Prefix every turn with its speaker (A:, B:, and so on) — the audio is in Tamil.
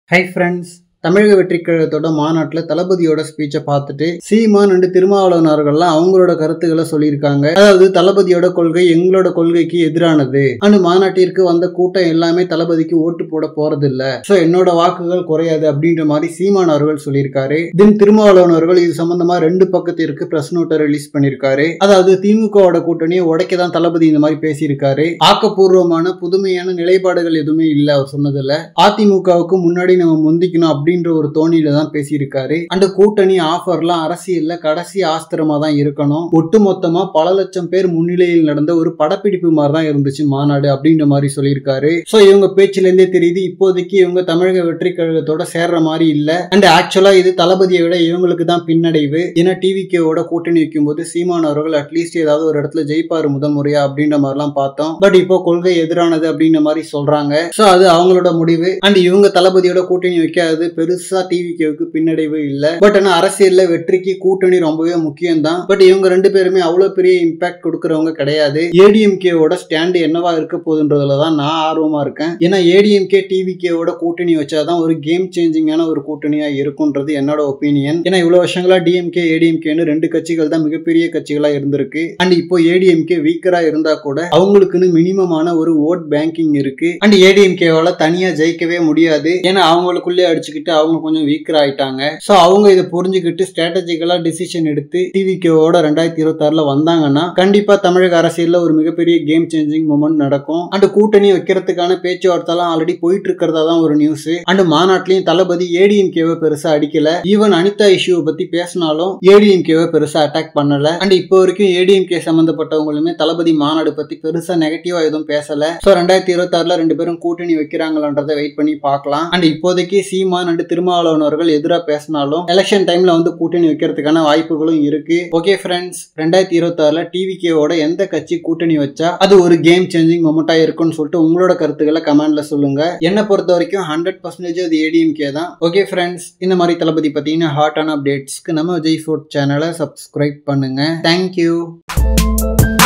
A: ஹை ஃப்ரெண்ட்ஸ் தமிழக வெற்றி கழகத்தோட மாநாட்டில் தளபதியோட ஸ்பீச்சை பார்த்துட்டு சீமான் அண்டு திருமாவளவன் அவர்கள்லாம் அவங்களோட கருத்துக்களை சொல்லியிருக்காங்க அதாவது தளபதியோட கொள்கை எங்களோட கொள்கைக்கு எதிரானது அண்டு மாநாட்டிற்கு வந்த கூட்டம் எல்லாமே தளபதிக்கு ஓட்டு போட போறதில்ல ஸோ என்னோட வாக்குகள் குறையாது அப்படின்ற மாதிரி சீமான் அவர்கள் சொல்லியிருக்காரு தென் திருமாவளவன் அவர்கள் இது சம்பந்தமா ரெண்டு பக்கத்திற்கு பிரஸ் நோட்டை ரிலீஸ் பண்ணியிருக்காரு அதாவது திமுகவோட கூட்டணியை உடைக்க தான் தளபதி இந்த மாதிரி பேசியிருக்காரு ஆக்கப்பூர்வமான புதுமையான நிலைப்பாடுகள் எதுவுமே இல்லை அவர் சொன்னதுல அதிமுகவுக்கு முன்னாடி நம்ம முந்திக்கணும் அப்படின்ற ஒரு தோணியில தான் பேசியிருக்காரு அந்த கூட்டணி ஆஃபர்லாம் அரசியல்ல கடைசி ஆஸ்திரமா தான் இருக்கணும் ஒட்டுமொத்தமா பல லட்சம் பேர் முன்னிலையில் நடந்த ஒரு படப்பிடிப்பு மாதிரி தான் இருந்துச்சு மாநாடு அப்படின்ற மாதிரி சொல்லியிருக்காரு ஸோ இவங்க பேச்சுல இருந்தே தெரியுது இப்போதைக்கு இவங்க தமிழக வெற்றி கழகத்தோட சேர்ற மாதிரி இல்ல அண்ட் ஆக்சுவலா இது தளபதியை விட இவங்களுக்கு தான் பின்னடைவு ஏன்னா டிவிகேவோட கூட்டணி வைக்கும்போது சீமான் அவர்கள் அட்லீஸ்ட் ஏதாவது ஒரு இடத்துல ஜெயிப்பாரு முதல் முறையா அப்படின்ற மாதிரிலாம் பார்த்தோம் பட் இப்போ கொள்கை எதிரானது அப்படின்ற மாதிரி சொல்றாங்க ஸோ அது அவங்களோட முடிவு அண்ட் இவங்க தளபதியோட கூட்டணி வைக்காதது பெருசா டிவிகேவுக்கு பின்னடைவு இல்ல பட் ஆனா அரசியல்ல வெற்றிக்கு கூட்டணி ரொம்பவே முக்கியம் தான் பட் இவங்க ரெண்டு பேருமே அவ்வளவு பெரிய இம்பாக்ட் கொடுக்கறவங்க கிடையாது ஏடிஎம்கேவோட ஸ்டாண்டு என்னவா இருக்க போகுதுன்றதுல தான் நான் ஆர்வமா இருக்கேன் ஏன்னா ஏடிஎம்கே டிவிகேவோட கூட்டணி வச்சாதான் ஒரு கேம் சேஞ்சிங்கான ஒரு கூட்டணியா இருக்கும்ன்றது என்னோட ஒப்பீனியன் ஏன்னா இவ்வளவு வருஷங்களா டிஎம்கே ஏடிஎம்கேன்னு ரெண்டு கட்சிகள் தான் மிகப்பெரிய கட்சிகளா இருந்திருக்கு அண்ட் இப்போ ஏடிஎம்கே வீக்கரா இருந்தா கூட அவங்களுக்குன்னு மினிமமான ஒரு ஓட் பேங்கிங் இருக்கு அண்ட் ஏடிஎம்கேவால தனியா ஜெயிக்கவே முடியாது ஏன்னா அவங்களுக்குள்ளே அடிச்சுக்கிட்டு அவங்க கொஞ்சம் வீக்கர் ஆயிட்டாங்க ஸோ அவங்க இதை புரிஞ்சுக்கிட்டு ஸ்ட்ராட்டஜிக்கலா டிசிஷன் எடுத்து டிவிகேவோட ரெண்டாயிரத்தி இருபத்தி ஆறுல வந்தாங்கன்னா கண்டிப்பா தமிழக அரசியல்ல ஒரு மிகப்பெரிய கேம் சேஞ்சிங் மூமெண்ட் நடக்கும் அண்ட் கூட்டணி வைக்கிறதுக்கான பேச்சுவார்த்தைலாம் ஆல்ரெடி போயிட்டு இருக்கிறதா தான் ஒரு நியூஸ் அண்ட் மாநாட்டிலையும் தளபதி ஏடிஎம்கேவை பெருசா அடிக்கல ஈவன் அனிதா இஷ்யூவை பத்தி பேசினாலும் ஏடிஎம்கேவை பெருசா அட்டாக் பண்ணல அண்ட் இப்போ வரைக்கும் ஏடிஎம்கே சம்பந்தப்பட்டவங்களுமே தளபதி மாநாடு பத்தி பெருசா நெகட்டிவா எதுவும் பேசல ஸோ ரெண்டாயிரத்தி இருபத்தி ஆறுல ரெண்டு பேரும் கூட்டணி வைக்கிறாங்களான்றதை வெயிட் பண்ணி பார்க்கலாம் அண்ட் இப்போதைக்கு சீமான் அண்ட் திருமாவளவன் அவர்கள் எதிராக பேசினாலும் எலெக்ஷன் டைம்ல வந்து கூட்டணி வைக்கிறதுக்கான வாய்ப்புகளும் இருக்கு ஓகே ஃப்ரெண்ட்ஸ் ரெண்டாயிரத்தி இருபத்தி ஆறுல டிவிகேவோட எந்த கட்சி கூட்டணி வச்சா அது ஒரு கேம் சேஞ்சிங் மொமெண்டா இருக்கும்னு சொல்லிட்டு உங்களோட கருத்துக்களை கமெண்ட்ல சொல்லுங்க என்னை பொறுத்த வரைக்கும் ஹண்ட்ரட் பர்சன்டேஜ் அது ஏடிஎம்கே தான் ஓகே ஃப்ரெண்ட்ஸ் இந்த மாதிரி தளபதி பார்த்தீங்கன்னா ஹாட்டான அப்டேட்ஸ்க்கு நம்ம விஜய் ஃபுட் சேனலை சப்ஸ்கிரைப் பண்ணுங்க தேங்க்யூ